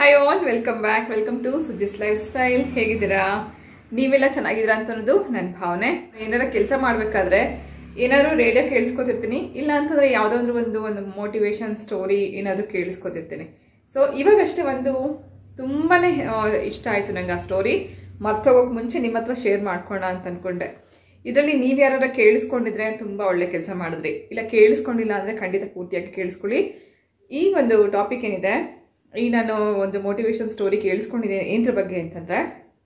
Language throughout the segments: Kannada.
hi all welcome back welcome to Suji's lifestyle ಹೇಗಿದ್ದೀರಾ ನೀವೆಲ್ಲ ಚೆನ್ನಾಗಿದ್ದೀರಾ ಅಂತ ಅನ್ನೋದು ನನ್ನ ಭಾವನೆ ಏನಾರ ಕೆಲಸ ಮಾಡ್ಬೇಕಾದ್ರೆ ಏನಾದ್ರು ರೇಡಿಯೋ ಕೇಳಿಸ್ಕೊತಿರ್ತೀನಿ ಇಲ್ಲ ಅಂತಂದ್ರೆ ಯಾವ್ದಾದ್ರು ಒಂದು ಒಂದು ಮೋಟಿವೇಶನ್ ಸ್ಟೋರಿ ಏನಾದ್ರು ಕೇಳಿಸ್ಕೊತಿರ್ತೀನಿ ಸೊ ಇವಾಗಷ್ಟೇ ಒಂದು ತುಂಬಾನೇ ಆ, ಇಷ್ಟ ಆಯ್ತು ನಂಗೆ ಆ ಸ್ಟೋರಿ ಮರ್ತೋಗೋಕ್ ಮುಂಚೆ ನಿಮ್ಮ ಹತ್ರ ಶೇರ್ ಮಾಡ್ಕೋಣ ಅಂತ ಅನ್ಕೊಂಡೆ ಇದರಲ್ಲಿ ನೀವ್ ಯಾರ ಕೇಳಿಸ್ಕೊಂಡಿದ್ರೆ ತುಂಬಾ ಒಳ್ಳೆ ಕೆಲಸ ಮಾಡಿದ್ರಿ ಇಲ್ಲ ಕೇಳಿಸ್ಕೊಂಡಿಲ್ಲ ಅಂದ್ರೆ ಖಂಡಿತ ಪೂರ್ತಿಯಾಗಿ ಕೇಳಿಸ್ಕೊಳ್ಳಿ ಈ ಒಂದು ಟಾಪಿಕ್ ಏನಿದೆ ಈ ನಾನು ಒಂದು ಮೋಟಿವೇಶನ್ ಸ್ಟೋರಿ ಕೇಳಿಸ್ಕೊಂಡಿದ್ದೆ ಏನ್ರ ಬಗ್ಗೆ ಅಂತಂದ್ರೆ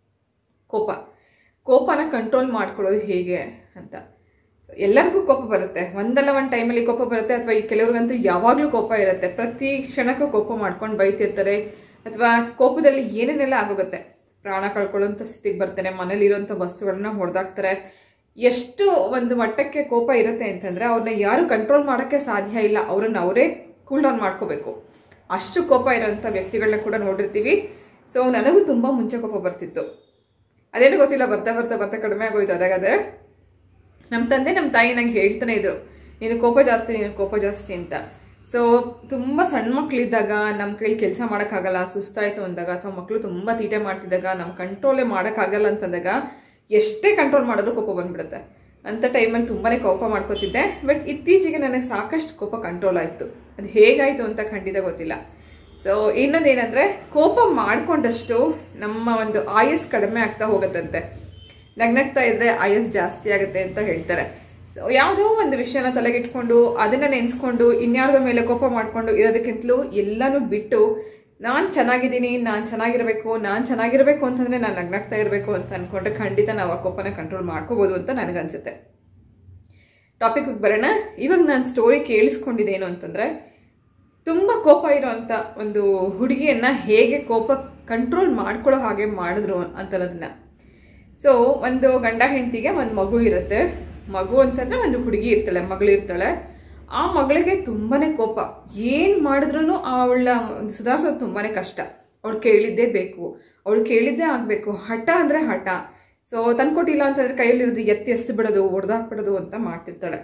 ಕೋಪ ಕೋಪನ ಕಂಟ್ರೋಲ್ ಮಾಡ್ಕೊಳ್ಳೋದು ಹೇಗೆ ಅಂತ ಎಲ್ಲರಿಗೂ ಕೋಪ ಬರುತ್ತೆ ಒಂದಲ್ಲ ಒಂದು ಟೈಮಲ್ಲಿ ಕೋಪ ಬರುತ್ತೆ ಅಥವಾ ಈ ಕೆಲವ್ರಿಗಂತೂ ಯಾವಾಗಲೂ ಕೋಪ ಇರುತ್ತೆ ಪ್ರತಿ ಕ್ಷಣಕ್ಕೂ ಕೋಪ ಮಾಡ್ಕೊಂಡು ಬೈತಿರ್ತಾರೆ ಅಥವಾ ಕೋಪದಲ್ಲಿ ಏನೇನೆಲ್ಲ ಆಗೋಗುತ್ತೆ ಪ್ರಾಣ ಕಳ್ಕೊಳ್ಳೋಂಥ ಸ್ಥಿತಿಗೆ ಬರ್ತಾನೆ ಮನೇಲಿ ಇರೋಂಥ ವಸ್ತುಗಳನ್ನ ಹೊಡೆದಾಕ್ತಾರೆ ಎಷ್ಟು ಒಂದು ಮಟ್ಟಕ್ಕೆ ಕೋಪ ಇರುತ್ತೆ ಅಂತಂದ್ರೆ ಅವ್ರನ್ನ ಯಾರು ಕಂಟ್ರೋಲ್ ಮಾಡೋಕ್ಕೆ ಸಾಧ್ಯ ಇಲ್ಲ ಅವ್ರನ್ನ ಅವರೇ ಕೂಲ್ ಡೌನ್ ಮಾಡ್ಕೋಬೇಕು ಅಷ್ಟು ಕೋಪ ಇರೋಂಥ ವ್ಯಕ್ತಿಗಳನ್ನ ಕೂಡ ನೋಡಿರ್ತೀವಿ ಸೊ ನನಗೂ ತುಂಬಾ ಮುಂಚೆ ಕೋಪ ಬರ್ತಿತ್ತು ಅದೇನು ಗೊತ್ತಿಲ್ಲ ಬರ್ತಾ ಬರ್ತಾ ಬರ್ತಾ ಕಡಿಮೆ ಆಗೋಯ್ತು ಅದಾಗದೆ ನಮ್ಮ ತಂದೆ ನಮ್ಮ ತಾಯಿ ನಂಗೆ ಹೇಳ್ತಾನೆ ಇದ್ರು ನೀನು ಕೋಪ ಜಾಸ್ತಿ ನೀನು ಕೋಪ ಜಾಸ್ತಿ ಅಂತ ಸೊ ತುಂಬಾ ಸಣ್ಣ ಮಕ್ಳಿದ್ದಾಗ ನಮ್ಮ ಕೈಲಿ ಕೆಲಸ ಮಾಡೋಕ್ಕಾಗಲ್ಲ ಸುಸ್ತಾಯ್ತು ಅಂದಾಗ ಅಥವಾ ಮಕ್ಕಳು ತುಂಬಾ ತೀಟೆ ಮಾಡ್ತಿದ್ದಾಗ ನಮ್ಮ ಕಂಟ್ರೋಲೇ ಮಾಡೋಕ್ಕಾಗಲ್ಲ ಅಂತಂದಾಗ ಎಷ್ಟೇ ಕಂಟ್ರೋಲ್ ಮಾಡಿದ್ರು ಕೋಪ ಬಂದ್ಬಿಡುತ್ತೆ ಅಂತ ಟೈಮಲ್ಲಿ ತುಂಬಾನೇ ಕೋಪ ಮಾಡ್ಕೋತಿದ್ದೆ ಬಟ್ ಇತ್ತೀಚೆಗೆ ನನಗೆ ಸಾಕಷ್ಟು ಕೋಪ ಕಂಟ್ರೋಲ್ ಆಯ್ತು ಅದು ಹೇಗಾಯ್ತು ಅಂತ ಖಂಡಿತ ಗೊತ್ತಿಲ್ಲ ಸೊ ಇನ್ನೊಂದೇನಂದ್ರೆ ಕೋಪ ಮಾಡ್ಕೊಂಡಷ್ಟು ನಮ್ಮ ಒಂದು ಆಯಸ್ ಕಡಿಮೆ ಆಗ್ತಾ ಹೋಗುತ್ತಂತೆ ನಗ್ನಗ್ತಾ ಇದ್ರೆ ಆಯಸ್ ಜಾಸ್ತಿ ಆಗುತ್ತೆ ಅಂತ ಹೇಳ್ತಾರೆ ಸೊ ಯಾವುದೋ ಒಂದು ವಿಷಯನ ತಲೆಗಿಟ್ಕೊಂಡು ಅದನ್ನ ನೆನ್ಸ್ಕೊಂಡು ಇನ್ಯಾರ್ದ ಮೇಲೆ ಕೋಪ ಮಾಡ್ಕೊಂಡು ಇರೋದಕ್ಕಿಂತಲೂ ಎಲ್ಲಾನು ಬಿಟ್ಟು ನಾನ್ ಚೆನ್ನಾಗಿದ್ದೀನಿ ನಾನ್ ಚೆನ್ನಾಗಿರ್ಬೇಕು ನಾನ್ ಚೆನ್ನಾಗಿರ್ಬೇಕು ಅಂತಂದ್ರೆ ನಾನು ನಗ್ನಗ್ತಾ ಇರಬೇಕು ಅಂತ ಅನ್ಕೊಂಡ್ರೆ ಖಂಡಿತ ನಾವು ಆ ಕೋಪನ ಕಂಟ್ರೋಲ್ ಮಾಡ್ಕೋಬಹುದು ಅಂತ ನನಗನ್ಸುತ್ತೆ ಟಾಪಿಕ್ ಬರೋಣ ಇವಾಗ ನಾನು ಸ್ಟೋರಿ ಕೇಳಿಸ್ಕೊಂಡಿದ್ದೇನು ಅಂತಂದ್ರೆ ತುಂಬಾ ಕೋಪ ಇರೋಂಥ ಒಂದು ಹುಡುಗಿಯನ್ನ ಹೇಗೆ ಕೋಪ ಕಂಟ್ರೋಲ್ ಮಾಡ್ಕೊಳ್ಳೋ ಹಾಗೆ ಮಾಡಿದ್ರು ಅಂತನ್ನೋದನ್ನ ಸೊ ಒಂದು ಗಂಡ ಹೆಂಡತಿಗೆ ಒಂದು ಮಗು ಇರುತ್ತೆ ಮಗು ಅಂತಂದ್ರೆ ಒಂದು ಹುಡುಗಿ ಇರ್ತಾಳೆ ಮಗಳು ಇರ್ತಾಳೆ ಆ ಮಗಳಿಗೆ ತುಂಬಾನೇ ಕೋಪ ಏನ್ ಮಾಡಿದ್ರು ಅವಳ ಸುಧಾರಿಸೋದು ತುಂಬಾನೇ ಕಷ್ಟ ಅವಳು ಕೇಳಿದ್ದೇ ಬೇಕು ಅವಳು ಕೇಳಿದ್ದೇ ಆಗ್ಬೇಕು ಹಠ ಅಂದ್ರೆ ಹಠ ಸೊ ತಂದ್ಕೊಟ್ಟಿಲ್ಲ ಅಂತಂದ್ರೆ ಕೈಯಲ್ಲಿರೋದು ಎತ್ತಿ ಎಸ್ದು ಬಿಡೋದು ಹೊಡೆದಾಕ್ಬಿಡೋದು ಅಂತ ಮಾಡ್ತಿರ್ತಾಳೆ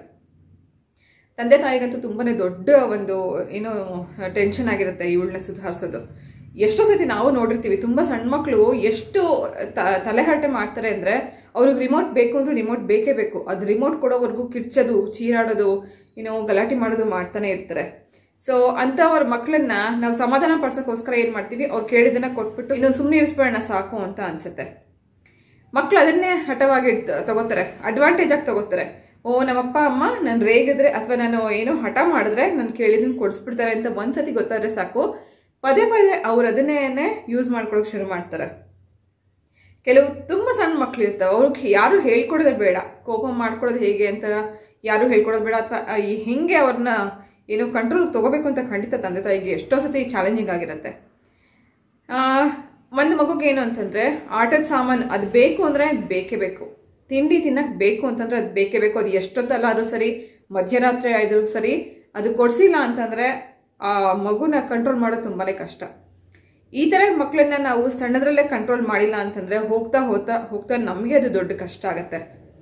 ತಂದೆ ತಾಯಿಗಂತೂ ತುಂಬಾನೇ ದೊಡ್ಡ ಒಂದು ಏನೋ ಟೆನ್ಷನ್ ಆಗಿರುತ್ತೆ ಇವಳನ್ನ ಸುಧಾರಿಸೋದು ಎಷ್ಟೋ ಸತಿ ನಾವು ನೋಡಿರ್ತೀವಿ ತುಂಬಾ ಸಣ್ಣ ಮಕ್ಕಳು ಎಷ್ಟು ತ- ತಲೆಹರಟೆ ಮಾಡ್ತಾರೆ ಅಂದ್ರೆ ಅವ್ರಿಗೆ ರಿಮೋಟ್ ಬೇಕು ಅಂದ್ರೆ ರಿಮೋಟ್ ಬೇಕೇ ಬೇಕು ಅದು ರಿಮೋಟ್ ಕೊಡೋವರೆಗೂ ಕಿರ್ಚೋದು ಚೀರಾಡೋದು ಏನೋ ಗಲಾಟೆ ಮಾಡೋದು ಮಾಡ್ತಾನೆ ಇರ್ತಾರೆ ಸೊ ಅಂತವ್ರ ಮಕ್ಕಳನ್ನ ನಾವು ಸಮಾಧಾನ ಪಡ್ಸೋಕ್ಕೋಸ್ಕರ ಏನ್ ಮಾಡ್ತೀವಿ ಅವ್ರು ಕೇಳಿದನ್ನ ಕೊಟ್ಬಿಟ್ಟು ಇನ್ನು ಸುಮ್ಮನೆ ಇರಿಸ್ಬೇಡ ಸಾಕು ಅಂತ ಅನ್ಸುತ್ತೆ ಮಕ್ಳು ಅದನ್ನೇ ಹಠವಾಗಿ ಇಡ್ತ- ತಗೋತಾರೆ ಅಡ್ವಾಂಟೇಜ್ ಆಗಿ ತಗೋತಾರೆ ಓ ನಮ್ಮಪ್ಪ ಅಮ್ಮ ನಾನು ರೇಗಿದ್ರೆ ಅಥವಾ ನಾನು ಏನೋ ಹಠ ಮಾಡಿದ್ರೆ ನಾನು ಕೇಳಿದನ್ ಕೊಡಿಸ್ಬಿಡ್ತಾರೆ ಅಂತ ಒಂದ್ಸತಿ ಗೊತ್ತಾದ್ರೆ ಸಾಕು ಪದೇ ಪದೇ ಅವ್ರು ಅದನ್ನೇ ಯೂಸ್ ಮಾಡ್ಕೊಳಕ್ ಶುರು ಮಾಡ್ತಾರೆ ಕೆಲವು ತುಂಬಾ ಸಣ್ಣ ಮಕ್ಳು ಇರ್ತಾವೆ ಅವ್ರಿಗೆ ಯಾರು ಹೇಳ್ಕೊಡೋದೇ ಬೇಡ ಕೋಪ ಮಾಡ್ಕೊಳ್ಳೋದು ಹೇಗೆ ಅಂತ ಯಾರು ಹೇಳ್ಕೊಡೋದು ಬೇಡ ಅಥವಾ ಹೆಂಗೆ ಅವ್ರನ್ನ ಏನೋ ಕಂಟ್ರೋಲ್ ತಗೋಬೇಕು ಅಂತ ಖಂಡಿತ ತಂದೆ ತಾಯಿಗೆ ಎಷ್ಟೋ ಸತಿ ಚಾಲೆಂಜಿಂಗ್ ಆಗಿರುತ್ತೆ ಆ, ಒಂದು ಮಗುಗೆ ಏನು ಅಂತಂದ್ರೆ ಆಟದ ಸಾಮಾನು ಅದು ಬೇಕು ಅಂದ್ರೆ ಅದು ಬೇಕೇ ಬೇಕು ತಿಂಡಿ ತಿನ್ನಕ್ ಬೇಕು ಅಂತಂದ್ರೆ ಅದು ಬೇಕೇ ಬೇಕು ಅದು ಎಷ್ಟೊತ್ತಲ್ಲಾದ್ರೂ ಸರಿ ಮಧ್ಯರಾತ್ರಿ ಆದ್ರೂ ಸರಿ ಅದು ಕೊಡ್ಸಿಲ್ಲ ಅಂತಂದ್ರೆ ಆ ಮಗುನ ಕಂಟ್ರೋಲ್ ಮಾಡೋದು ತುಂಬಾನೇ ಕಷ್ಟ ಈ ತರ ಮಕ್ಕಳನ್ನ ನಾವು ಸಣ್ಣದ್ರಲ್ಲೇ ಕಂಟ್ರೋಲ್ ಮಾಡಿಲ್ಲ ಅಂತಂದ್ರೆ ಹೋಗ್ತಾ ಹೋಗ್ತಾ ಹೋಗ್ತಾ ನಮಗೆ ಅದು ದೊಡ್ಡ ಕಷ್ಟ ಆಗತ್ತೆ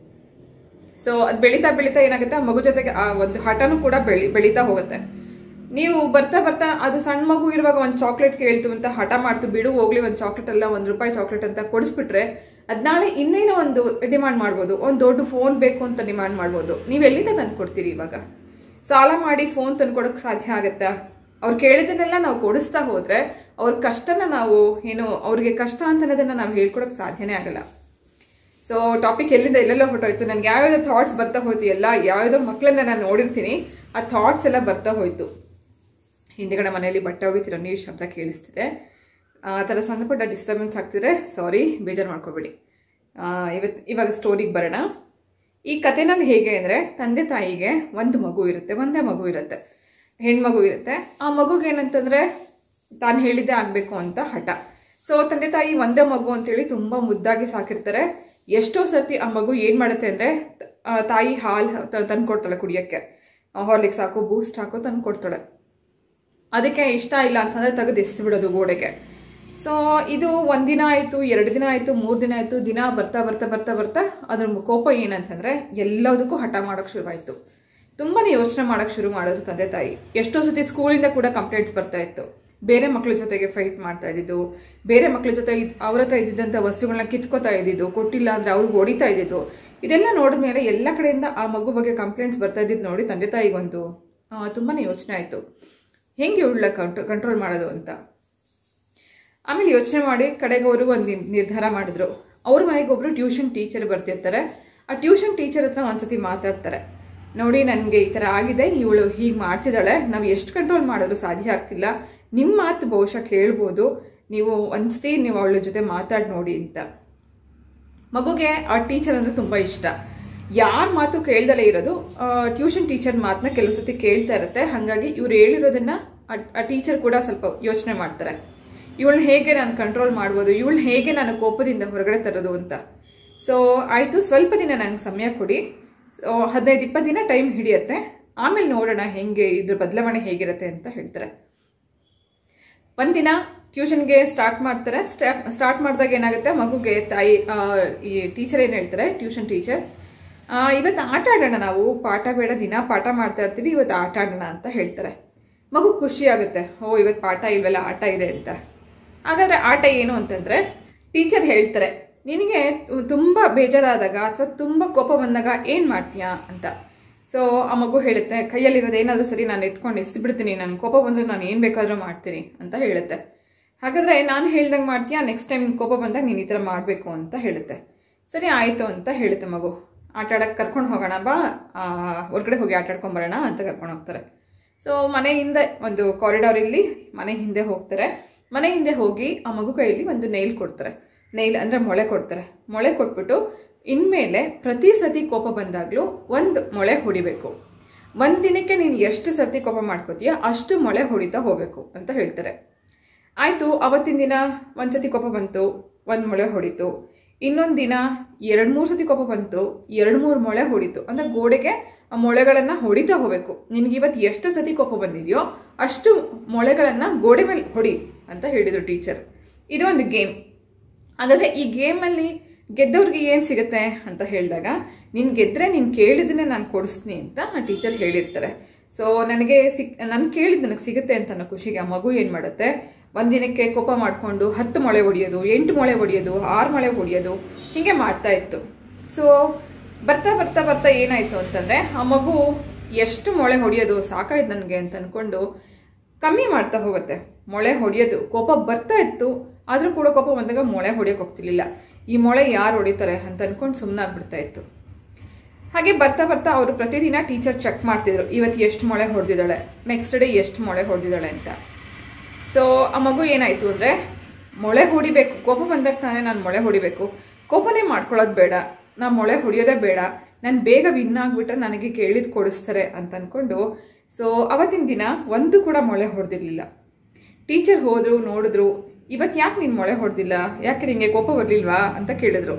ಸೊ ಅದು ಬೆಳೀತಾ ಬೆಳೀತಾ ಏನಾಗುತ್ತೆ ಆ ಮಗು ಜೊತೆಗೆ ಆ ಒಂದು ಹಠನೂ ಕೂಡ ಬೆಳಿ ಬೆಳೀತಾ ಹೋಗುತ್ತೆ ನೀವು ಬರ್ತಾ ಬರ್ತಾ ಅದು ಸಣ್ಣ ಮಗು ಇರುವಾಗ ಒಂದು ಚಾಕ್ಲೇಟ್ ಕೇಳ್ತು ಅಂತ ಹಠ ಮಾಡ್ತು ಬಿಡು ಹೋಗ್ಲಿ ಒಂದು ಚಾಕ್ಲೇಟ್ ಅಲ್ಲ ಒಂದು ರೂಪಾಯಿ ಚಾಕ್ಲೇಟ್ ಅಂತ ಕೊಡಿಸ್ಬಿಟ್ರೆ ಅದ್ ನಾಳೆ ಇನ್ನೇನೋ ಒಂದು ಡಿಮಾಂಡ್ ಮಾಡ್ಬೋದು ಒಂದು ದೊಡ್ಡ ಫೋನ್ ಬೇಕು ಅಂತ ಡಿಮಾಂಡ್ ಮಾಡ್ಬೋದು ನೀವು ಎಲ್ಲಿಂದ ತಂದು ಕೊಡ್ತೀರಿ ಇವಾಗ ಸಾಲ ಮಾಡಿ ಫೋನ್ ತಂದ್ಕೊಡಕ್ ಸಾಧ್ಯ ಆಗತ್ತಾ ಅವ್ರು ಕೇಳಿದನ್ನೆಲ್ಲ ನಾವು ಕೊಡಿಸ್ತಾ ಹೋದ್ರೆ ಅವ್ರ ಕಷ್ಟನ ನಾವು ಏನು ಅವ್ರಿಗೆ ಕಷ್ಟ ಅಂತ ಅನ್ನೋದನ್ನ ನಾವು ಹೇಳ್ಕೊಡಕ್ ಸಾಧ್ಯನೇ ಆಗಲ್ಲ ಸೊ ಟಾಪಿಕ್ ಎಲ್ಲಿಂದ ಎಲ್ಲೆಲ್ಲ ಹೊರಟೋಯ್ತು ನನ್ಗೆ ಯಾವ್ಯಾವ ಥಾಟ್ಸ್ ಬರ್ತಾ ಹೋಯ್ತು ಎಲ್ಲ ಯಾವ್ಯಾವ ಮಕ್ಕಳನ್ನ ನಾನು ನೋಡಿರ್ತೀನಿ ಆ ಥಾಟ್ಸ್ ಎಲ್ಲ ಬರ್ತಾ ಹೋಯ್ತು ಹಿಂದೆಗಡೆ ಮನೆಯಲ್ಲಿ ಬಟ್ಟೆ ಹೋಗಿತ್ತಿರೋ ನೀರು ಶಬ್ದ ಕೇಳಿಸ್ತಿದೆ ಆ ಥರ ಸಣ್ಣ ಪುಟ್ಟ ಡಿಸ್ಟರ್ಬೆನ್ಸ್ ಆಗ್ತಿದ್ರೆ ಸಾರಿ ಬೇಜಾರು ಮಾಡ್ಕೋಬೇಡಿ ಇವತ್ತು ಇವಾಗ ಸ್ಟೋರಿಗೆ ಬರೋಣ ಈ ಕಥೆನಲ್ಲಿ ಹೇಗೆ ಅಂದರೆ ತಂದೆ ತಾಯಿಗೆ ಒಂದು ಮಗು ಇರುತ್ತೆ ಒಂದೇ ಮಗು ಇರುತ್ತೆ ಹೆಣ್ಮಗು ಇರುತ್ತೆ ಆ ಮಗುಗೆ ಏನಂತಂದ್ರೆ ತಾನು ಹೇಳಿದ್ದೇ ಆಗಬೇಕು ಅಂತ ಹಠ ಸೊ ತಂದೆ ತಾಯಿ ಒಂದೇ ಮಗು ಅಂತೇಳಿ ತುಂಬಾ ಮುದ್ದಾಗಿ ಸಾಕಿರ್ತಾರೆ ಎಷ್ಟೋ ಸರ್ತಿ ಆ ಮಗು ಏನ್ ಮಾಡುತ್ತೆ ಅಂದ್ರೆ ಆ, ತಾಯಿ ಹಾಲು ತಂದು ಕೊಡ್ತಾಳೆ ಕುಡಿಯಕ್ಕೆ ಹಾರ್ಲಿಕ್ಸ್ ಹಾಕು ಬೂಸ್ಟ್ ಹಾಕು ತಂದು ಕೊಡ್ತಾಳೆ ಅದಕ್ಕೆ ಇಷ್ಟ ಇಲ್ಲ ಅಂತಂದ್ರೆ ತೆಗೆದು ಎಸ್ದು ಬಿಡೋದು ಗೋಡೆಗೆ ಸೊ ಇದು ಒಂದಿನ ಆಯ್ತು ಎರಡು ದಿನ ಆಯ್ತು ಮೂರ್ ದಿನ ಆಯ್ತು ದಿನ ಬರ್ತಾ ಬರ್ತಾ ಬರ್ತಾ ಬರ್ತಾ ಅದ್ರ ಕೋಪ ಏನಂತಂದ್ರೆ ಎಲ್ಲದಕ್ಕೂ ಹಠ ಮಾಡಕ್ ಶುರುವಾಯ್ತು ತುಂಬಾನೇ ಯೋಚನೆ ಮಾಡಕ್ ಶುರು ಮಾಡಿದ್ರು ತಂದೆ ತಾಯಿ ಎಷ್ಟೋ ಸತಿ ಸ್ಕೂಲಿಂದ ಕೂಡ ಕಂಪ್ಲೇಂಟ್ಸ್ ಬರ್ತಾ ಇತ್ತು ಬೇರೆ ಮಕ್ಕಳ ಜೊತೆಗೆ ಫೈಟ್ ಮಾಡ್ತಾ ಇದ್ದಿದ್ದು ಬೇರೆ ಮಕ್ಕಳ ಜೊತೆ ಇದ್- ಅವ್ರ ಹತ್ರ ಇದ್ದಿದ್ದಂಥ ವಸ್ತುಗಳನ್ನ ಕಿತ್ಕೋತಾ ಇದ್ದಿದ್ದು ಕೊಟ್ಟಿಲ್ಲ ಅಂದ್ರೆ ಅವ್ರಿಗೆ ಹೊಡಿತಾ ಇದ್ದಿದ್ದು ಇದೆಲ್ಲ ನೋಡಿದ್ಮೇಲೆ ಎಲ್ಲ ಕಡೆಯಿಂದ ಆ ಮಗು ಬಗ್ಗೆ ಕಂಪ್ಲೇಂಟ್ಸ್ ಬರ್ತಾ ಇದ್ದಿದ್ದು ನೋಡಿ ತಂದೆ ತಾಯಿಗೊಂದು ಆ, ತುಂಬಾನೇ ಯೋಚನೆ ಆಯಿತು ಹೆಂಗೆ ಇವಳ ಕಂಟ್ರೋಲ್ ಮಾಡೋದು ಅಂತ ಆಮೇಲೆ ಯೋಚನೆ ಮಾಡಿ ಕಡೆಗೆ ಅವರು ಒಂದು ನಿರ್ಧಾರ ಮಾಡಿದ್ರು ಅವ್ರ ಮನೆಗೆ ಒಬ್ರು ಟ್ಯೂಷನ್ ಟೀಚರ್ ಬರ್ತಿರ್ತಾರೆ ಆ ಟ್ಯೂಷನ್ ಟೀಚರ್ ಹತ್ರ ಒಂದ್ಸತಿ ಮಾತಾಡ್ತಾರೆ ನೋಡಿ ನನಗೆ ಈ ಥರ ಆಗಿದೆ ಇವಳು ಹೀಗೆ ಮಾಡ್ತಿದ್ದಾಳೆ ನಾವು ಎಷ್ಟು ಕಂಟ್ರೋಲ್ ಮಾಡಿದ್ರು ಸಾಧ್ಯ ಆಗ್ತಿಲ್ಲ ನಿಮ್ಮ ಮಾತು ಬಹುಶಃ ಕೇಳ್ಬೋದು ನೀವು ಒಂದ್ಸತಿ ನೀವು ಅವಳ ಜೊತೆ ಮಾತಾಡಿ ನೋಡಿ ಅಂತ ಮಗುಗೆ ಆ ಟೀಚರ್ ಅಂದ್ರೆ ತುಂಬಾ ಇಷ್ಟ ಯಾರ ಮಾತು ಕೇಳ್ದಲೇ ಇರೋದು ಟ್ಯೂಷನ್ ಟೀಚರ್ ಮಾತನ್ನ ಕೆಲವು ಸತಿ ಕೇಳ್ತಾ ಇರುತ್ತೆ ಹಾಗಾಗಿ ಇವ್ರು ಹೇಳಿರೋದನ್ನ ಆ- ಆ ಟೀಚರ್ ಕೂಡ ಸ್ವಲ್ಪ ಯೋಚನೆ ಮಾಡ್ತಾರೆ ಇವಳನ್ನ ಹೇಗೆ ನಾನು ಕಂಟ್ರೋಲ್ ಮಾಡ್ಬೋದು ಇವಳನ್ನ ಹೇಗೆ ನಾನು ಕೋಪದಿಂದ ಹೊರಗಡೆ ತರೋದು ಅಂತ ಸೊ ಆಯ್ತು ಸ್ವಲ್ಪ ದಿನ ನನಗೆ ಸಮಯ ಕೊಡಿ ಸೊ ಹದಿನೈದು ಇಪ್ಪತ್ತು ದಿನ ಟೈಮ್ ಹಿಡಿಯುತ್ತೆ ಆಮೇಲೆ ನೋಡೋಣ ಹೆಂಗೆ ಇದ್ರ ಬದಲಾವಣೆ ಹೇಗಿರುತ್ತೆ ಅಂತ ಹೇಳ್ತಾರೆ ಒಂದಿನ ಟ್ಯೂಷನ್ಗೆ ಸ್ಟಾರ್ಟ್ ಮಾಡ್ತಾರೆ ಸ್ಟಾರ್ಟ್ ಮಾಡಿದಾಗ ಏನಾಗುತ್ತೆ ಮಗುಗೆ ತಾಯಿ ಆ, ಈ ಟೀಚರ್ ಏನ್ ಹೇಳ್ತಾರೆ ಟ್ಯೂಷನ್ ಟೀಚರ್ ಇವತ್ತು ಆಟ ಆಡೋಣ ನಾವು ಪಾಠ ಬೇಡ ದಿನ ಪಾಠ ಮಾಡ್ತಾ ಇರ್ತೀವಿ ಇವತ್ತು ಆಟ ಆಡೋಣ ಅಂತ ಹೇಳ್ತಾರೆ ಮಗು ಖುಷಿ ಆಗುತ್ತೆ ಓ ಇವತ್ತು ಪಾಠ ಇಲ್ವಲ್ಲ ಆಟ ಇದೆ ಅಂತ ಹಾಗಾದ್ರೆ ಆಟ ಏನು ಅಂತಂದ್ರೆ ಟೀಚರ್ ಹೇಳ್ತಾರೆ ನಿನಗೆ ತು- ತುಂಬಾ ಬೇಜಾರಾದಾಗ ಅಥವಾ ತುಂಬಾ ಕೋಪ ಬಂದಾಗ ಏನ್ ಮಾಡ್ತೀಯಾ ಅಂತ ಸೊ ಆ ಮಗು ಹೇಳುತ್ತೆ ಕೈಯಲ್ಲಿರೋದು ಏನಾದರೂ ಸರಿ ನಾನು ಎತ್ಕೊಂಡು ಎಸ್ದು ಬಿಡ್ತೀನಿ ನಂಗೆ ಕೋಪ ಬಂದ್ರೆ ನಾನು ಏನು ಬೇಕಾದರೂ ಮಾಡ್ತೀನಿ ಅಂತ ಹೇಳುತ್ತೆ ಹಾಗಾದ್ರೆ ನಾನು ಹೇಳ್ದಂಗೆ ಮಾಡ್ತೀಯಾ ನೆಕ್ಸ್ಟ್ ಟೈಮ್ ಕೋಪ ಬಂದಾಗ ನೀನು ಈ ಥರ ಮಾಡಬೇಕು ಅಂತ ಹೇಳುತ್ತೆ ಸರಿ ಆಯಿತು ಅಂತ ಹೇಳುತ್ತೆ ಮಗು ಆಟ ಆಡಕ್ಕೆ ಕರ್ಕೊಂಡು ಹೋಗೋಣ ಬಾ ಆ, ಹೊರ್ಗಡೆ ಹೋಗಿ ಆಟ ಆಡ್ಕೊಂಬರೋಣ ಅಂತ ಕರ್ಕೊಂಡು ಹೋಗ್ತಾರೆ ಸೊ ಮನೆ ಹಿಂದೆ ಒಂದು ಕಾರಿಡಾರ್ ಇಲ್ಲಿ ಮನೆ ಹಿಂದೆ ಹೋಗ್ತಾರೆ ಮನೆ ಹಿಂದೆ ಹೋಗಿ ಆ ಮಗು ಕೈಯಲ್ಲಿ ಒಂದು ನೈಲ್ ಕೊಡ್ತಾರೆ ನೈಲ್ ಅಂದ್ರೆ ಮೊಳೆ ಕೊಡ್ತಾರೆ ಮೊಳೆ ಕೊಟ್ಬಿಟ್ಟು ಇನ್ಮೇಲೆ ಪ್ರತಿ ಸತಿ ಕೋಪ ಬಂದಾಗ್ಲೂ ಒಂದು ಮೊಳೆ ಹೊಡಿಬೇಕು ಒಂದ್ ದಿನಕ್ಕೆ ನೀನು ಎಷ್ಟು ಸರ್ತಿ ಕೋಪ ಮಾಡ್ಕೋತೀಯ ಅಷ್ಟು ಮೊಳೆ ಹೊಡಿತಾ ಹೋಗ್ಬೇಕು ಅಂತ ಹೇಳ್ತಾರೆ ಆಯ್ತು ಅವತ್ತಿನ ದಿನ ಒಂದ್ಸತಿ ಕೋಪ ಬಂತು ಒಂದ್ ಮೊಳೆ ಹೊಡಿತು ಇನ್ನೊಂದ್ ದಿನ ಎರಡ್ ಮೂರ್ ಸತಿ ಕೋಪ ಬಂತು ಎರಡ್ ಮೂರ್ ಮೊಳೆ ಹೊಡಿತು ಅಂದ್ರೆ ಗೋಡೆಗೆ ಆ ಮೊಳೆಗಳನ್ನ ಹೊಡಿತಾ ಹೋಗ್ಬೇಕು ನಿನ್ಗೆ ಇವತ್ತು ಎಷ್ಟು ಸತಿ ಕೋಪ ಬಂದಿದೆಯೋ ಅಷ್ಟು ಮೊಳೆಗಳನ್ನ ಗೋಡೆ ಮೇಲೆ ಹೊಡಿ ಅಂತ ಹೇಳಿದ್ರು ಟೀಚರ್ ಇದು ಒಂದು ಗೇಮ್ ಹಾಗಾದ್ರೆ ಈ ಗೇಮಲ್ಲಿ ಗೆದ್ದವ್ರಿಗೆ ಏನು ಸಿಗುತ್ತೆ ಅಂತ ಹೇಳಿದಾಗ ನೀನು ಗೆದ್ರೆ ನೀನು ಕೇಳಿದನ್ನೇ ನಾನು ಕೊಡಿಸ್ತೀನಿ ಅಂತ ಆ ಟೀಚರ್ ಹೇಳಿರ್ತಾರೆ ಸೊ ನನಗೆ ಸಿಕ್ ನಾನು ಕೇಳಿದ್ ನನಗೆ ಸಿಗುತ್ತೆ ಅಂತ ಅನ್ನೋ ಖುಷಿಗೆ ಆ ಮಗು ಏನು ಮಾಡುತ್ತೆ ಒಂದಿನಕ್ಕೆ ಕೋಪ ಮಾಡಿಕೊಂಡು ಹತ್ತು ಮೊಳೆ ಹೊಡಿಯೋದು ಎಂಟು ಮೊಳೆ ಹೊಡಿಯೋದು ಆರು ಮೊಳೆ ಹೊಡಿಯೋದು ಹೀಗೆ ಮಾಡ್ತಾ ಇತ್ತು ಸೊ ಬರ್ತಾ ಬರ್ತಾ ಬರ್ತಾ ಏನಾಯ್ತು ಅಂತಂದ್ರೆ ಆ ಮಗು ಎಷ್ಟು ಮೊಳೆ ಹೊಡಿಯೋದು ಸಾಕಾಯ್ತು ನನಗೆ ಅಂತ ಅನ್ಕೊಂಡು ಕಮ್ಮಿ ಮಾಡ್ತಾ ಹೋಗುತ್ತೆ ಮೊಳೆ ಹೊಡೆಯೋದು ಕೋಪ ಬರ್ತಾ ಇತ್ತು ಆದ್ರೂ ಕೂಡ ಕೋಪ ಬಂದಾಗ ಮೊಳೆ ಹೊಡೆಯಕ್ಕೆ ಹೋಗ್ತಿರ್ಲಿಲ್ಲ ಈ ಮೊಳೆ ಯಾರು ಹೊಡಿತಾರೆ ಅಂತ ಅನ್ಕೊಂಡು ಸುಮ್ಮನಾಗ್ಬಿಡ್ತಾ ಇತ್ತು ಹಾಗೆ ಬರ್ತಾ ಬರ್ತಾ ಅವರು ಪ್ರತಿದಿನ ಟೀಚರ್ ಚೆಕ್ ಮಾಡ್ತಿದ್ರು ಇವತ್ತು ಎಷ್ಟು ಮೊಳೆ ಹೊಡೆದಿದ್ದಾಳೆ ನೆಕ್ಸ್ಟ್ ಡೇ ಎಷ್ಟು ಮೊಳೆ ಹೊಡೆದಿದ್ದಾಳೆ ಅಂತ ಸೊ ಆ ಮಗು ಏನಾಯ್ತು ಅಂದ್ರೆ ಮೊಳೆ ಹೊಡಿಬೇಕು ಕೋಪ ಬಂದಾಗ ತಾನೇ ನಾನು ಮೊಳೆ ಹೊಡಿಬೇಕು ಕೋಪನೇ ಮಾಡ್ಕೊಳ್ಳೋದು ಬೇಡ ನಾ ಮೊಳೆ ಹೊಡಿಯೋದೇ ಬೇಡ ನಾನು ಬೇಗ ವಿನ್ ಆಗ್ಬಿಟ್ರೆ ನನಗೆ ಕೇಳಿದ್ ಕೊಡಿಸ್ತಾರೆ ಅಂತ ಅನ್ಕೊಂಡು ಸೊ ಅವತ್ತಿನ ದಿನ ಒಂದು ಕೂಡ ಮೊಳೆ ಹೊಡೆದಿರ್ಲಿಲ್ಲ ಟೀಚರ್ ಹೋದ್ರು ನೋಡಿದ್ರು ಇವತ್ತು ಯಾಕೆ ನೀನು ಮೊಳೆ ಹೊಡೆದಿಲ್ಲ ಯಾಕೆ ನಿಂಗೆ ಕೋಪ ಬರಲಿಲ್ವಾ ಅಂತ ಕೇಳಿದ್ರು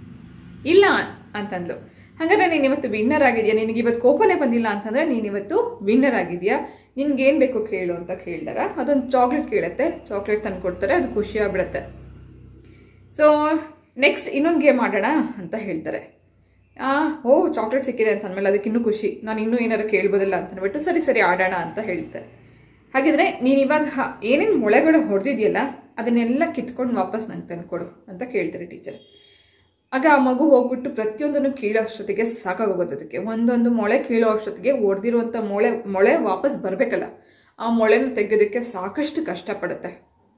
ಇಲ್ಲ ಅಂತಂದ್ಲು ಹಾಗಾದ್ರೆ ನೀನು ಇವತ್ತು ವಿನ್ನರ್ ಆಗಿದ್ಯಾ ನಿನಗೆ ಇವತ್ತು ಕೋಪನೇ ಬಂದಿಲ್ಲ ಅಂತಂದ್ರೆ ನೀನು ಇವತ್ತು ವಿನ್ನರ್ ಆಗಿದ್ಯಾ ನಿನ್ಗೆ ಏನ್ ಬೇಕು ಕೇಳು ಅಂತ ಕೇಳಿದಾಗ ಅದೊಂದು ಚಾಕ್ಲೇಟ್ ಕೇಳುತ್ತೆ ಚಾಕ್ಲೇಟ್ ತಂದು ಕೊಡ್ತಾರೆ ಅದು ಖುಷಿ ಆಗ್ಬಿಡತ್ತೆ ಸೊ ನೆಕ್ಸ್ಟ್ ಇನ್ನೊಂದು ಗೇಮ್ ಆಡೋಣ ಅಂತ ಹೇಳ್ತಾರೆ ಆ ಓ ಚಾಕ್ಲೇಟ್ ಸಿಕ್ಕಿದೆ ಅಂತ ಅಂದಮೇಲೆ ಅದಕ್ಕೆ ಇನ್ನೂ ಖುಷಿ ನಾನು ಇನ್ನೂ ಏನಾರು ಕೇಳ್ಬೋದಲ್ಲ ಅಂತ ಅಂದ್ಬಿಟ್ಟು ಸರಿ ಸರಿ ಆಡೋಣ ಅಂತ ಹೇಳ್ತಾರೆ ಹಾಗಿದ್ರೆ ನೀನು ಇವಾಗ ಹ- ಏನೇನು ಮೊಳೆಗಳು ಹೊಡೆದಿದೆಯಲ್ಲ ಅದನ್ನೆಲ್ಲ ಕಿತ್ಕೊಂಡು ವಾಪಸ್ ನಂಗೆ ತಂದ್ಕೊಡು ಅಂತ ಕೇಳ್ತಾರೆ ಟೀಚರ್ ಆಗ ಆ ಮಗು ಹೋಗ್ಬಿಟ್ಟು ಪ್ರತಿಯೊಂದನ್ನು ಕೀಳೋ ಅಷ್ಟೊತ್ತಿಗೆ ಸಾಕಾಗೋಗುತ್ತೆ ಅದಕ್ಕೆ ಒಂದೊಂದು ಮೊಳೆ ಕೀಳೋ ಅಷ್ಟೊತ್ತಿಗೆ ಹೊಡೆದಿರುವಂಥ ಮೊಳೆ ಮೊಳೆ ವಾಪಸ್ ಬರಬೇಕಲ್ಲ ಆ ಮೊಳೆನ ತೆಗೆಯೋದಕ್ಕೆ ಸಾಕಷ್ಟು ಕಷ್ಟಪಡುತ್ತೆ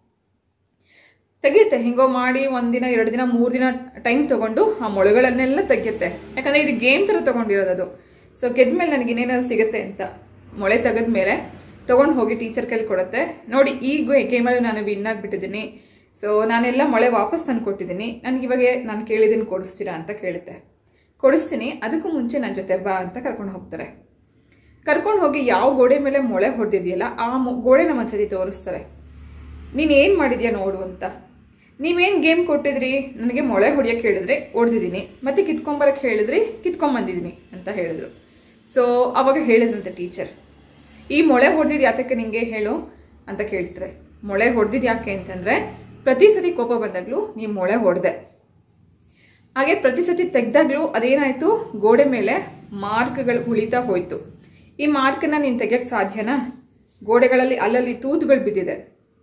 ತೆಗೆಯುತ್ತೆ ಹಿಂಗೋ ಮಾಡಿ ಒಂದಿನ ಎರಡು ದಿನ ಮೂರು ದಿನ ಟೈಮ್ ತಗೊಂಡು ಆ ಮೊಳೆಗಳನ್ನೆಲ್ಲ ತೆಗೆಯುತ್ತೆ ಯಾಕಂದ್ರೆ ಇದು ಗೇಮ್ ಥರ ತಗೊಂಡಿರೋದು ಅದು ಸೊ ಗೆದ್ಮೇಲೆ ನನಗೆ ಇನ್ನೇನಾದ್ರು ಸಿಗುತ್ತೆ ಅಂತ ಮೊಳೆ ತೆಗೆದ್ಮೇಲೆ ತಗೊಂಡು ಹೋಗಿ ಟೀಚರ್ ಕೈಲಿ ಕೊಡುತ್ತೆ ನೋಡಿ ಈ ಗೇಮಲ್ಲಿ ನಾನು ವಿನ್ ಆಗಿಬಿಟ್ಟಿದ್ದೀನಿ ಸೊ ನಾನೆಲ್ಲ ಮೊಳೆ ವಾಪಸ್ ತಂದು ಕೊಟ್ಟಿದ್ದೀನಿ ನನಗೆ ಇವಾಗ ನಾನು ಕೇಳಿದ್ದೀನಿ ಕೊಡಿಸ್ತೀರಾ ಅಂತ ಕೇಳುತ್ತೆ ಕೊಡಿಸ್ತೀನಿ ಅದಕ್ಕೂ ಮುಂಚೆ ನನ್ನ ಜೊತೆ ಬಾ ಅಂತ ಕರ್ಕೊಂಡು ಹೋಗ್ತಾರೆ ಕರ್ಕೊಂಡು ಹೋಗಿ ಯಾವ ಗೋಡೆ ಮೇಲೆ ಮೊಳೆ ಹೊಡೆದಿದೆಯಲ್ಲ ಆ ಮೊ- ಗೋಡೆನ ಒಂದ್ಸತಿ ತೋರಿಸ್ತಾರೆ ನೀನು ಏನು ಮಾಡಿದ್ಯಾ ನೋಡು ಅಂತ ನೀವೇನು ಗೇಮ್ ಕೊಟ್ಟಿದ್ರಿ ನನಗೆ ಮೊಳೆ ಹೊಡಿಯೋಕೆ ಹೇಳಿದ್ರೆ ಹೊಡೆದಿದ್ದೀನಿ ಮತ್ತೆ ಕಿತ್ಕೊಂಬರಕ್ಕೆ ಹೇಳಿದ್ರಿ ಕಿತ್ಕೊಂಬಂದಿದ್ದೀನಿ ಅಂತ ಹೇಳಿದ್ರು ಸೊ ಅವಾಗ ಹೇಳಿದ್ರಂತೆ ಟೀಚರ್ ಈ ಮೊಳೆ ಹೊಡೆದಿದ್ದು ಯಾತಕ್ಕೆ ನಿಂಗೆ ಹೇಳು ಅಂತ ಕೇಳ್ತಾರೆ ಮೊಳೆ ಹೊಡೆದಿದ್ದು ಯಾಕೆ ಅಂತಂದ್ರೆ ಪ್ರತಿ ಸತಿ ಕೋಪ ಬಂದಾಗ್ಲೂ ನೀವು ಮೊಳೆ ಹೊಡೆದೆ ಹಾಗೆ ಪ್ರತಿ ಸತಿ ತೆಗ್ದಾಗ್ಲೂ ಅದೇನಾಯ್ತು ಗೋಡೆ ಮೇಲೆ ಮಾರ್ಕ್ಗಳು ಉಳಿತಾ ಹೋಯ್ತು ಈ ಮಾರ್ಕನ್ನ ನೀನು ತೆಗಿಯಕ್ಕೆ ಸಾಧ್ಯನಾ ಗೋಡೆಗಳಲ್ಲಿ ಅಲ್ಲಲ್ಲಿ ತೂತುಗಳು ಬಿದ್ದಿದೆ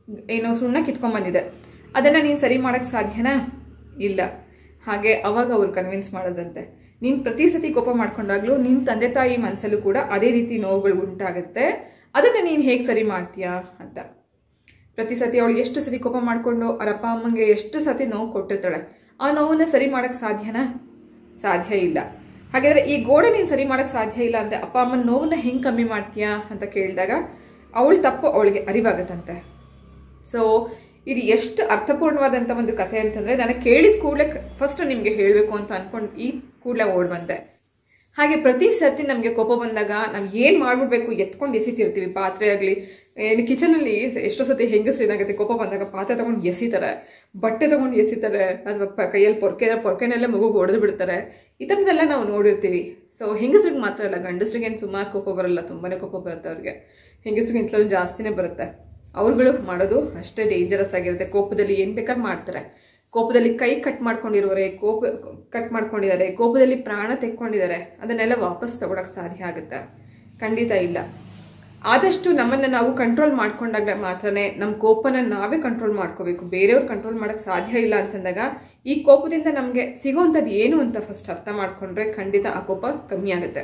ಏನೋ ಸುಣ್ಣ ಕಿತ್ಕೊಂಡ್ಬಂದಿದೆ ಅದನ್ನು ನೀನು ಸರಿ ಮಾಡೋಕ್ಕೆ ಸಾಧ್ಯನಾ ಇಲ್ಲ ಹಾಗೆ ಅವಾಗ ಅವ್ರು ಕನ್ವಿನ್ಸ್ ಮಾಡೋದಂತೆ ನೀನು ಪ್ರತಿ ಸತಿ ಕೋಪ ಮಾಡ್ಕೊಂಡಾಗ್ಲೂ ನಿನ್ನ ತಂದೆ ತಾಯಿ ಮನಸ್ಸಲ್ಲೂ ಕೂಡ ಅದೇ ರೀತಿ ನೋವುಗಳು ಉಂಟಾಗುತ್ತೆ ಅದನ್ನು ನೀನು ಹೇಗೆ ಸರಿ ಮಾಡ್ತೀಯಾ ಅಂತ ಪ್ರತಿ ಸತಿ ಅವಳು ಎಷ್ಟು ಸತಿ ಕೋಪ ಮಾಡಿಕೊಂಡು ಅವ್ರ ಅಪ್ಪ ಅಮ್ಮಂಗೆ ಎಷ್ಟು ಸತಿ ನೋವು ಕೊಟ್ಟಿರ್ತಾಳೆ ಆ ನೋವನ್ನ ಸರಿ ಮಾಡಕ್ ಸಾಧ್ಯನಾ ಸಾಧ್ಯ ಇಲ್ಲ ಹಾಗಾದ್ರೆ ಈ ಗೋಡೆ ನೀನು ಸರಿ ಮಾಡಕ್ ಸಾಧ್ಯ ಇಲ್ಲ ಅಂದ್ರೆ ಅಪ್ಪ ಅಮ್ಮನ ನೋವನ್ನ ಹೆಂಗ್ ಕಮ್ಮಿ ಮಾಡ್ತೀಯಾ ಅಂತ ಕೇಳಿದಾಗ ಅವಳ ತಪ್ಪು ಅವಳಿಗೆ ಅರಿವಾಗತ್ತಂತೆ ಸೊ ಇದು ಎಷ್ಟು ಅರ್ಥಪೂರ್ಣವಾದಂಥ ಒಂದು ಕಥೆ ಅಂತಂದ್ರೆ ನನಗೆ ಕೇಳಿದ ಕೂಡಲೇ ಫಸ್ಟ್ ನಿಮಗೆ ಹೇಳಬೇಕು ಅಂತ ಅನ್ಕೊಂಡು ಈ ಕೂಡಲೇ ಓಡ್ ಬಂದೆ ಹಾಗೆ ಪ್ರತಿ ಸರ್ತಿ ನಮಗೆ ಕೋಪ ಬಂದಾಗ ನಾವು ಏನು ಮಾಡ್ಬಿಡ್ಬೇಕು ಎತ್ಕೊಂಡು ಎಸಿತಿರ್ತೀವಿ ಪಾತ್ರೆ ಆಗಲಿ ಏನು ಕಿಚನಲ್ಲಿ ಎಷ್ಟೋ ಸತಿ ಹೆಂಗಸ್ರು ಏನಾಗುತ್ತೆ ಕೋಪ ಬಂದಾಗ ಪಾತ್ರೆ ತಗೊಂಡು ಎಸಿತಾರೆ ಬಟ್ಟೆ ತಗೊಂಡು ಎಸಿತಾರೆ ಅಥವಾ ಪ ಕೈಯಲ್ಲಿ ಪೊರ್ಕೆ ಪೊರ್ಕೆನೆಲ್ಲ ಮಗುಗೆ ಹೊಡೆದು ಬಿಡ್ತಾರೆ ಈ ಥರದ್ದೆಲ್ಲ ನಾವು ನೋಡಿರ್ತೀವಿ ಸೊ ಹೆಂಗಸ್ರಿಗೆ ಮಾತ್ರ ಅಲ್ಲ ಗಂಡಸ್ರಿಗೆ ಏನು ಸುಮಾರು ಕೋಪ ಬರಲ್ಲ ತುಂಬಾ ಕೋಪ ಬರುತ್ತೆ ಅವ್ರಿಗೆ ಹೆಂಗಸ್ರಿಗಿಂತಲೂ ಜಾಸ್ತಿನೇ ಬರುತ್ತೆ ಅವ್ರುಗಳು ಮಾಡೋದು ಅಷ್ಟೇ ಡೇಂಜರಸ್ ಆಗಿರುತ್ತೆ ಕೋಪದಲ್ಲಿ ಏನು ಬೇಕಾದ್ರೆ ಮಾಡ್ತಾರೆ ಕೋಪದಲ್ಲಿ ಕೈ ಕಟ್ ಮಾಡ್ಕೊಂಡಿರೋರೆ ಕೋಪ ಕಟ್ ಮಾಡ್ಕೊಂಡಿದ್ದಾರೆ ಕೋಪದಲ್ಲಿ ಪ್ರಾಣ ತೆಕ್ಕೊಂಡಿದ್ದಾರೆ ಅದನ್ನೆಲ್ಲ ವಾಪಸ್ ತಗೊಳಕ್ ಸಾಧ್ಯ ಆಗುತ್ತೆ ಖಂಡಿತ ಇಲ್ಲ ಆದಷ್ಟು ನಮ್ಮನ್ನ ನಾವು ಕಂಟ್ರೋಲ್ ಮಾಡ್ಕೊಂಡಾಗ ಮಾತ್ರನೇ ನಮ್ಮ ಕೋಪನ ನಾವೇ ಕಂಟ್ರೋಲ್ ಮಾಡ್ಕೋಬೇಕು ಬೇರೆಯವ್ರು ಕಂಟ್ರೋಲ್ ಮಾಡಕ್ ಸಾಧ್ಯ ಇಲ್ಲ ಅಂತಂದಾಗ ಈ ಕೋಪದಿಂದ ನಮಗೆ ಸಿಗೋವಂಥದ್ದು ಏನು ಅಂತ ಫಸ್ಟ್ ಅರ್ಥ ಮಾಡ್ಕೊಂಡ್ರೆ ಖಂಡಿತ ಆ ಕೋಪ ಕಮ್ಮಿ ಆಗುತ್ತೆ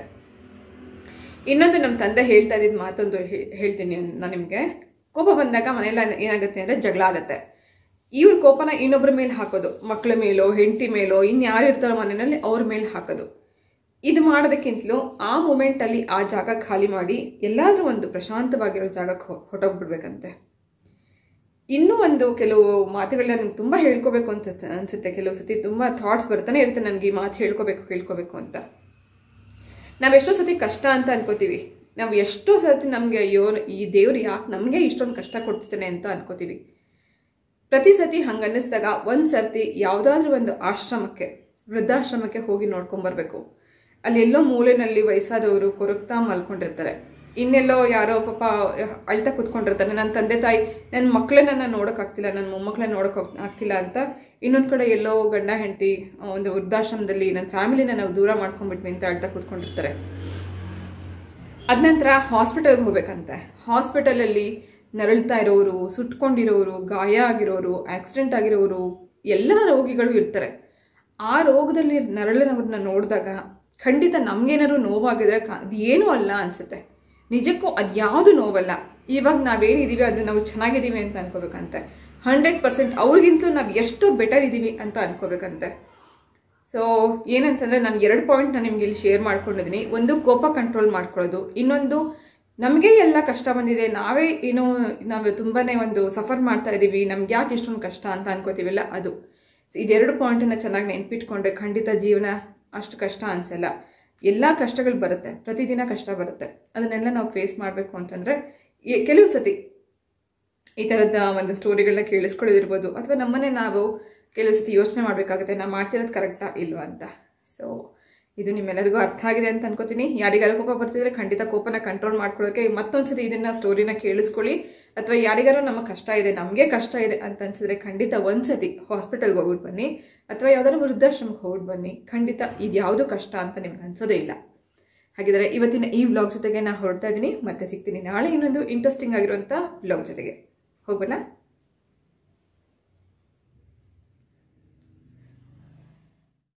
ಇನ್ನೊಂದು ನಮ್ಮ ತಂದೆ ಹೇಳ್ತಾ ಇದ್ದಿದ್ದು ಮಾತೊಂದು ಹೇ- ಹೇಳ್ತೀನಿ ನಾನು ನಿಮಗೆ ಕೋಪ ಬಂದಾಗ ಮನೇಲಿ ಏನಾಗುತ್ತೆ ಅಂದರೆ ಜಗಳ ಆಗುತ್ತೆ ಇವ್ರ ಕೋಪನ ಇನ್ನೊಬ್ಬರ ಮೇಲೆ ಹಾಕೋದು ಮಕ್ಕಳ ಮೇಲೋ ಹೆಂಡತಿ ಮೇಲೋ ಇನ್ಯಾರು ಇರ್ತಾರೋ ಮನೆಯಲ್ಲಿ ಅವ್ರ ಮೇಲೆ ಹಾಕೋದು ಇದು ಮಾಡೋದಕ್ಕಿಂತಲೂ ಆ ಮೂಮೆಂಟಲ್ಲಿ ಆ ಜಾಗ ಖಾಲಿ ಮಾಡಿ ಎಲ್ಲಾದ್ರೂ ಒಂದು ಪ್ರಶಾಂತವಾಗಿರೋ ಜಾಗಕ್ಕೆ ಹೊ- ಹೊರಟೋಗ್ಬಿಡ್ಬೇಕಂತೆ ಇನ್ನೂ ಒಂದು ಕೆಲವು ಮಾತುಗಳನ್ನ ನಂಗೆ ತುಂಬ ಹೇಳ್ಕೋಬೇಕು ಅಂತ ಅನ್ಸುತ್ತೆ ಕೆಲವು ಸತಿ ತುಂಬ ಥಾಟ್ಸ್ ಬರ್ತಾನೆ ಇರುತ್ತೆ ನನಗೆ ಈ ಮಾತು ಹೇಳ್ಕೋಬೇಕು ಹೇಳ್ಕೋಬೇಕು ಅಂತ ನಾವೆಷ್ಟೋ ಸತಿ ಕಷ್ಟ ಅಂತ ಅನ್ಕೋತೀವಿ ನಾವು ಎಷ್ಟೋ ಸತಿ ನಮಗೆ ಅಯ್ಯೋ ಈ ದೇವ್ರು ಯಾಕೆ ನಮಗೆ ಇಷ್ಟೊಂದು ಕಷ್ಟ ಕೊಡ್ತಿದ್ದಾನೆ ಅಂತ ಅನ್ಕೋತೀವಿ ಪ್ರತಿ ಸತಿ ಹಂಗೆ ಅನ್ನಿಸ್ದಾಗ ಒಂದು ಸರ್ತಿ ಯಾವುದಾದ್ರೂ ಒಂದು ಆಶ್ರಮಕ್ಕೆ ವೃದ್ಧಾಶ್ರಮಕ್ಕೆ ಹೋಗಿ ನೋಡ್ಕೊಂಬರ್ಬೇಕು ಅಲ್ಲಿ ಎಲ್ಲೋ ಮೂಲೆಯಲ್ಲಿ ವಯಸ್ಸಾದವರು ಕೊರಗ್ತಾ ಮಲ್ಕೊಂಡಿರ್ತಾರೆ ಇನ್ನೆಲ್ಲೋ ಯಾರೋ ಪಾಪ ಅಳ್ತಾ ಕೂತ್ಕೊಂಡಿರ್ತಾರೆ ನನ್ನ ತಂದೆ ತಾಯಿ ನನ್ನ ಮಕ್ಕಳನ್ನ ನಾನು ನೋಡೋಕ್ಕಾಗ್ತಿಲ್ಲ ನನ್ನ ಮೊಮ್ಮಕ್ಕಳನ್ನ ನೋಡೋಕೆ ಆಗ್ತಿಲ್ಲ ಅಂತ ಇನ್ನೊಂದು ಕಡೆ ಎಲ್ಲೋ ಗಂಡ ಹೆಂಡತಿ ಒಂದು ವೃದ್ಧಾಶ್ರಮದಲ್ಲಿ ನನ್ನ ಫ್ಯಾಮಿಲಿನ ನಾವು ದೂರ ಮಾಡ್ಕೊಂಡ್ಬಿಟ್ವಿ ಅಂತ ಅಳ್ತಾ ಕೂತ್ಕೊಂಡಿರ್ತಾರೆ ಅದ ನಂತರ ಹಾಸ್ಪಿಟಲ್ಗೆ ಹೋಗ್ಬೇಕಂತೆ ಹಾಸ್ಪಿಟಲಲ್ಲಿ ನರಳ್ತಾ ಇರೋರು ಸುಟ್ಕೊಂಡಿರೋರು ಗಾಯ ಆಗಿರೋರು ಆಕ್ಸಿಡೆಂಟ್ ಆಗಿರೋರು ಎಲ್ಲ ರೋಗಿಗಳು ಇರ್ತಾರೆ ಆ ರೋಗದಲ್ಲಿ ನರಳಿನವ್ರನ್ನ ನೋಡಿದಾಗ ಖಂಡಿತ ನಮ್ಗೇನಾದ್ರು ನೋವಾಗಿದ್ರೆ ಕ- ಅದು ಏನೂ ಅಲ್ಲ ಅನ್ಸುತ್ತೆ ನಿಜಕ್ಕೂ ಅದು ಯಾವುದು ನೋವಲ್ಲ ಇವಾಗ ನಾವೇನಿದ್ದೀವಿ ಅದು ನಾವು ಚೆನ್ನಾಗಿದ್ದೀವಿ ಅಂತ ಅನ್ಕೋಬೇಕಂತೆ ಹಂಡ್ರೆಡ್ ಪರ್ಸೆಂಟ್ ಅವ್ರಿಗಿಂತಲೂ ನಾವು ಎಷ್ಟು ಬೆಟರ್ ಇದ್ದೀವಿ ಅಂತ ಅನ್ಕೋಬೇಕಂತೆ ಸೊ ಏನಂತಂದ್ರೆ ನಾನು ಎರಡು ಪಾಯಿಂಟ್ ನಾನು ನಿಮ್ಗೆ ಇಲ್ಲಿ ಶೇರ್ ಮಾಡ್ಕೊಂಡಿದ್ದೀನಿ ಒಂದು ಕೋಪ ಕಂಟ್ರೋಲ್ ಮಾಡ್ಕೊಳ್ಳೋದು ಇನ್ನೊಂದು ನಮಗೆ ಎಲ್ಲ ಕಷ್ಟ ಬಂದಿದೆ ನಾವೇ ಏನೋ ನಾವು ತುಂಬಾನೇ ಒಂದು ಸಫರ್ ಮಾಡ್ತಾ ಇದ್ದೀವಿ ನಮ್ಗೆ ಯಾಕೆ ಇಷ್ಟೊಂದು ಕಷ್ಟ ಅಂತ ಅನ್ಕೋತೀವಲ್ಲ ಅದು So ಇದೆರಡು ಪಾಯಿಂಟನ್ನು ಚೆನ್ನಾಗಿ ನೆನ್ಪಿಟ್ಕೊಂಡ್ರೆ ಖಂಡಿತ ಜೀವನ ಅಷ್ಟು ಕಷ್ಟ ಅನ್ಸಲ್ಲ ಎಲ್ಲ ಕಷ್ಟಗಳು ಬರುತ್ತೆ ಪ್ರತಿದಿನ ಕಷ್ಟ ಬರುತ್ತೆ ಅದನ್ನೆಲ್ಲ ನಾವು ಫೇಸ್ ಮಾಡಬೇಕು ಅಂತಂದರೆ ಕೆಲವು ಸತಿ ಈ ಥರದ ಒಂದು ಸ್ಟೋರಿಗಳನ್ನ ಕೇಳಿಸ್ಕೊಳ್ಳೋದಿರ್ಬೋದು ಅಥವಾ ನಮ್ಮನ್ನೇ ನಾವು ಕೆಲವು ಸತಿ ಯೋಚನೆ ಮಾಡಬೇಕಾಗುತ್ತೆ ನಾವು ಮಾಡ್ತಿರೋದು ಕರೆಕ್ಟಾ ಇಲ್ವಾ ಅಂತ ಸೊ ಇದು ನಿಮ್ಮೆಲ್ಲರಿಗೂ ಅರ್ಥ ಆಗಿದೆ ಅಂತ ಅನ್ಕೋತೀನಿ ಯಾರಿಗಾರು ಕೋಪ ಬರ್ತಿದ್ರೆ ಖಂಡಿತ ಕೋಪನ ಕಂಟ್ರೋಲ್ ಮಾಡ್ಕೊಳ್ಳೋಕೆ ಮತ್ತೊಂದು ಸತಿ ಇದನ್ನ ಸ್ಟೋರಿನ ಕೇಳಿಸ್ಕೊಳ್ಳಿ ಅಥವಾ ಯಾರಿಗಾರು ನಮಗೆ ಕಷ್ಟ ಇದೆ ನಮಗೆ ಕಷ್ಟ ಇದೆ ಅಂತ ಅನ್ಸಿದ್ರೆ ಖಂಡಿತ ಒಂದ್ಸತಿ ಹಾಸ್ಪಿಟಲ್ಗೆ ಹೋಗ್ಬಿಟ್ಟು ಬನ್ನಿ ಅಥವಾ ಯಾವ್ದಾದ್ರು ವೃದ್ಧಾಶ್ರಮಕ್ಕೆ ಹೋಗ್ಬಿಟ್ಟು ಬನ್ನಿ ಖಂಡಿತ ಇದು ಯಾವುದು ಕಷ್ಟ ಅಂತ ನಿಮ್ಗೆ ಅನ್ಸೋದೇ ಇಲ್ಲ ಹಾಗಿದ್ರೆ ಇವತ್ತಿನ ಈ ವ್ಲಾಗ್ ಜೊತೆಗೆ ನಾನು ಹೊರಡ್ತಾ ಇದ್ದೀನಿ ಮತ್ತೆ ಸಿಗ್ತೀನಿ ನಾಳೆ ಇನ್ನೊಂದು ಇಂಟ್ರೆಸ್ಟಿಂಗ್ ಆಗಿರುವಂಥ ವ್ಲಾಗ್ ಜೊತೆಗೆ ಹೋಗೋಣ